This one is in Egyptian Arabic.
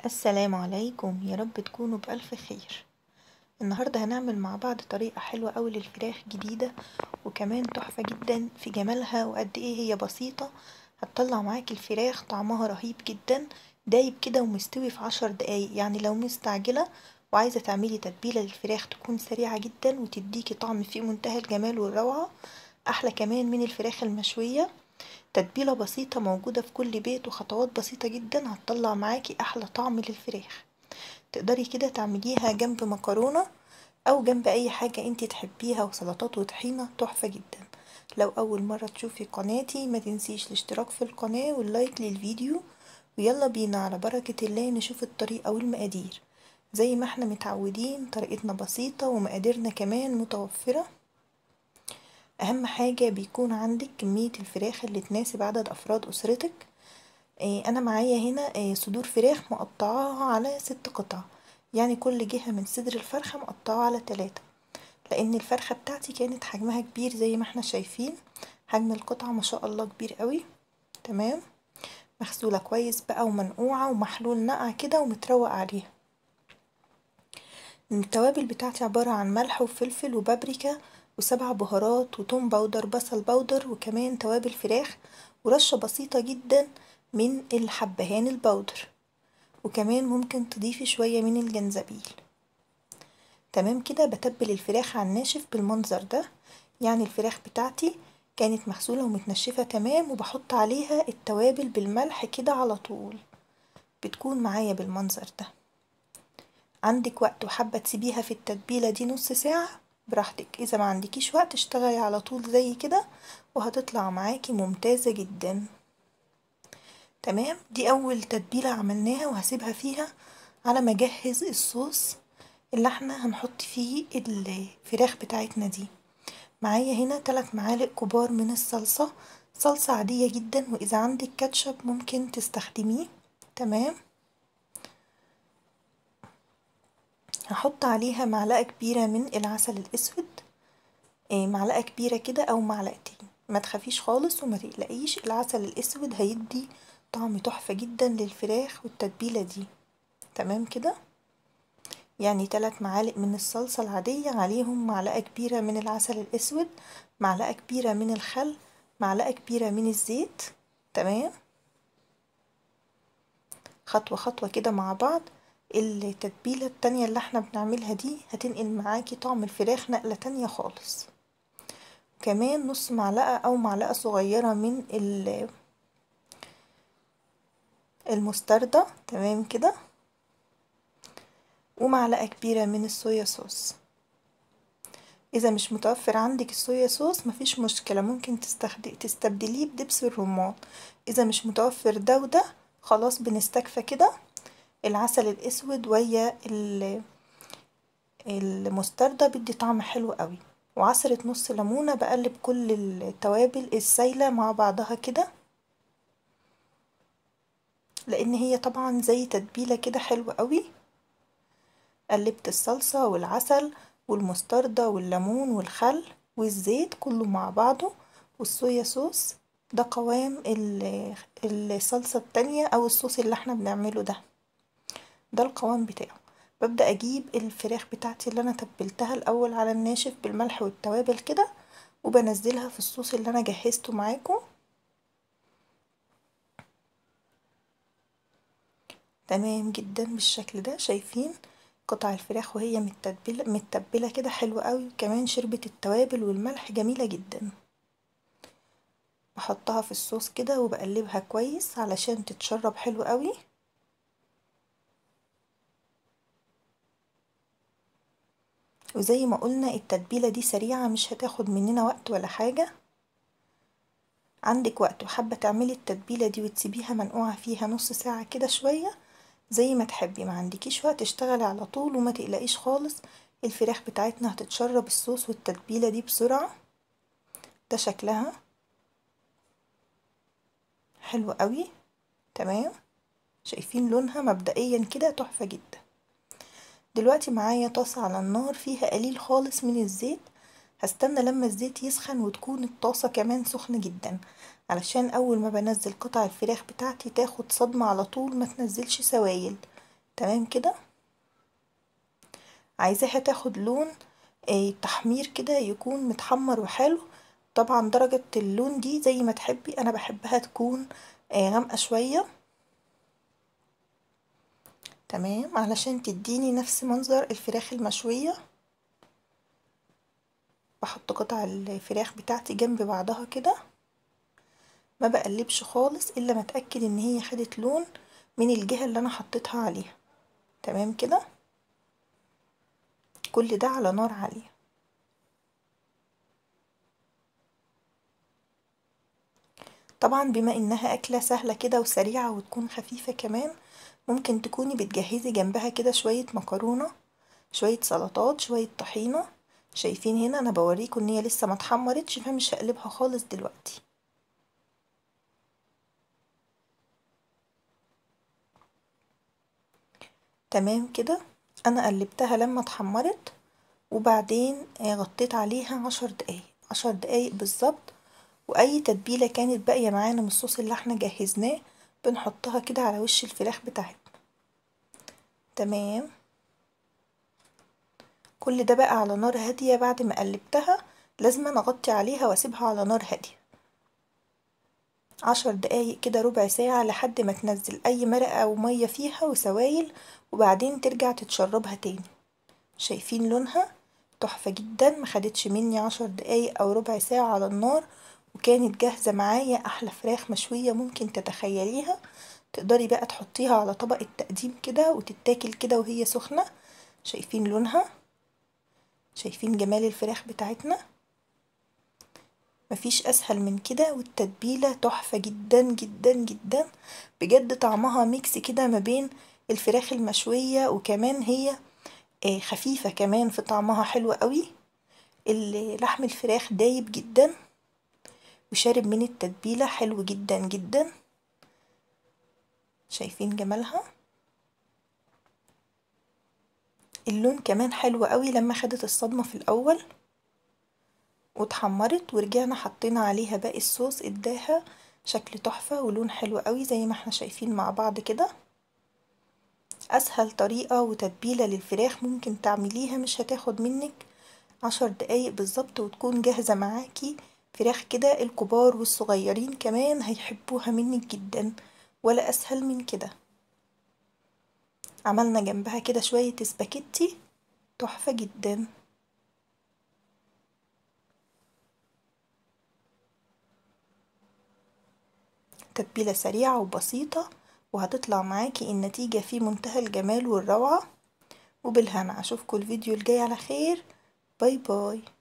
السلام عليكم يا رب تكونوا بألف خير النهاردة هنعمل مع بعض طريقة حلوة أوي للفراخ جديدة وكمان تحفة جدا في جمالها وقد ايه هي بسيطة هتطلع معاكي الفراخ طعمها رهيب جدا دايب كده ومستوي في عشر دقايق يعني لو مستعجلة وعايزة تعملي تتبيلة للفراخ تكون سريعة جدا وتديكي طعم في منتهى الجمال والروعة أحلى كمان من الفراخ المشوية تتبيلة بسيطة موجودة في كل بيت وخطوات بسيطة جدا هتطلع معاكي أحلى طعم للفراخ تقدري كده تعمليها جنب مكرونة أو جنب أي حاجة انتي تحبيها وسلطات وطحينة تحفة جدا لو أول مرة تشوفي قناتي ما تنسيش الاشتراك في القناة واللايك للفيديو ويلا بينا على بركة الله نشوف الطريقة والمقادير زي ما احنا متعودين طريقتنا بسيطة ومقاديرنا كمان متوفرة اهم حاجة بيكون عندك كمية الفراخ اللي تناسب عدد افراد اسرتك انا معايا هنا صدور فراخ مقطعاها على ست قطع يعني كل جهة من صدر الفرخة مقطعة على تلاتة لان الفرخة بتاعتي كانت حجمها كبير زي ما احنا شايفين حجم القطعة ما شاء الله كبير قوي تمام مغسولة كويس بقى ومنقوعة ومحلول نقع كده ومتروق عليها التوابل بتاعتي عبارة عن ملح وفلفل وبابريكا وسبع بهارات وتوم باودر بصل باودر وكمان توابل فراخ ورشة بسيطة جدا من الحبهان الباودر وكمان ممكن تضيفي شوية من الجنزبيل تمام كده بتبل الفراخ على الناشف بالمنظر ده يعني الفراخ بتاعتي كانت مغسولة ومتنشفة تمام وبحط عليها التوابل بالملح كده على طول بتكون معايا بالمنظر ده عندك وقت وحابة تسيبيها في التتبيلة دي نص ساعة براحتك اذا ما عندكيش وقت اشتغلي على طول زي كده وهتطلع معاكي ممتازة جدا تمام دي اول تتبيلة عملناها وهسيبها فيها على ما اجهز الصوص اللي احنا هنحط فيه الفراخ بتاعتنا دي معايا هنا ثلاث معالق كبار من الصلصة صلصة عادية جدا واذا عندك كاتشب ممكن تستخدميه تمام هحط عليها معلقة كبيرة من العسل الأسود إيه معلقة كبيرة كده أو معلقتين ما تخافيش خالص وما تقلقيش العسل الأسود هيدي طعم تحفة جدا للفراخ والتتبيلة دي تمام كده يعني ثلاث معالق من الصلصة العادية عليهم معلقة كبيرة من العسل الأسود معلقة كبيرة من الخل معلقة كبيرة من الزيت تمام خطوة خطوة كده مع بعض التتبيلة التانية اللي احنا بنعملها دي هتنقل معاكي طعم الفراخ نقلة تانية خالص كمان نص معلقة او معلقة صغيرة من المستردة تمام كده ومعلقة كبيرة من الصويا صوص اذا مش متوفر عندك الصويا صوص مفيش مشكلة ممكن تستبدليه بدبس الرمان اذا مش متوفر ده وده خلاص بنستكفى كده العسل الاسود ويا المستردة بيدي طعم حلو قوي وعصرة نص ليمونة بقلب كل التوابل السايلة مع بعضها كده لان هي طبعا زي تتبيلة كده حلوة قوي قلبت الصلصة والعسل والمستردة والليمون والخل والزيت كله مع بعضه والصويا صوص ده قوام الصلصة التانية او الصوص اللي احنا بنعمله ده ده القوام بتاعه ببدأ اجيب الفراخ بتاعتي اللي انا تبلتها الاول على الناشف بالملح والتوابل كده وبنزلها في الصوص اللي انا جهزته معاكم تمام جدا بالشكل ده شايفين قطع الفراخ وهي متبلة متبلة كده حلوة قوي وكمان شربت التوابل والملح جميلة جدا بحطها في الصوص كده وبقلبها كويس علشان تتشرب حلو قوي وزي ما قلنا التتبيلة دي سريعة مش هتاخد مننا وقت ولا حاجة عندك وقت وحابة تعملي التتبيلة دي وتسيبيها منقوعة فيها نص ساعة كده شوية زي ما تحبي ما عندكيش وقت اشتغلي على طول وما تقلقيش خالص الفراخ بتاعتنا هتتشرب الصوص والتتبيلة دي بسرعة ده شكلها حلو قوي تمام شايفين لونها مبدئيا كده تحفة جدا دلوقتي معايا طاسة على النار فيها قليل خالص من الزيت هستنى لما الزيت يسخن وتكون الطاسة كمان سخنة جدا علشان اول ما بنزل قطع الفراخ بتاعتي تاخد صدمة على طول ما تنزلش سوايل تمام كده عايزاها تاخد لون آه، تحمير كده يكون متحمر وحلو طبعا درجة اللون دي زي ما تحبي انا بحبها تكون آه، غامقة شوية تمام علشان تديني نفس منظر الفراخ المشوية بحط قطع الفراخ بتاعتي جنب بعضها كده ما بقلبش خالص الا ما اتاكد ان هي خدت لون من الجهه اللي انا حطيتها عليها تمام كده كل ده على نار عاليه طبعا بما انها اكله سهله كده وسريعه وتكون خفيفه كمان ممكن تكوني بتجهزي جنبها كده شويه مكرونه شويه سلطات شويه طحينه شايفين هنا انا بوريكم ان هي لسه ما اتحمرتش فمش هقلبها خالص دلوقتي تمام كده انا قلبتها لما اتحمرت وبعدين غطيت عليها عشر دقايق عشر دقايق بالظبط واي تتبيلة كانت باقية معانا من الصوص اللي احنا جهزناه بنحطها كده على وش الفراخ بتاعتنا تمام كل ده بقى على نار هادية بعد ما قلبتها لازم اغطي عليها واسيبها على نار هادية عشر دقايق كده ربع ساعة لحد ما تنزل اي مرقة او مية فيها وسوايل وبعدين ترجع تتشربها تاني شايفين لونها تحفة جدا ما خدتش مني عشر دقايق او ربع ساعة على النار وكانت جاهزة معايا احلى فراخ مشوية ممكن تتخيليها تقدري بقى تحطيها على طبق التقديم كده وتتاكل كده وهي سخنة شايفين لونها شايفين جمال الفراخ بتاعتنا مفيش اسهل من كده والتتبيلة تحفة جدا جدا جدا بجد طعمها ميكس كده ما بين الفراخ المشوية وكمان هي خفيفة كمان في طعمها حلو قوي لحم الفراخ دايب جدا وشارب من التتبيلة حلو جدا جدا شايفين جمالها اللون كمان حلو قوي لما خدت الصدمة في الأول واتحمرت ورجعنا حطينا عليها باقي الصوص اداها شكل تحفة ولون حلو قوي زي ما احنا شايفين مع بعض كده اسهل طريقة وتتبيلة للفراخ ممكن تعمليها مش هتاخد منك عشر دقايق بالظبط وتكون جاهزة معاكي فراخ كده الكبار والصغيرين كمان هيحبوها منك جدا ولا اسهل من كده عملنا جنبها كده شوية سباكيتي تحفة جدا تتبيلة سريعة وبسيطة وهتطلع معاكي النتيجة في منتهى الجمال والروعة وبالهنا اشوفكم الفيديو الجاي على خير باي باي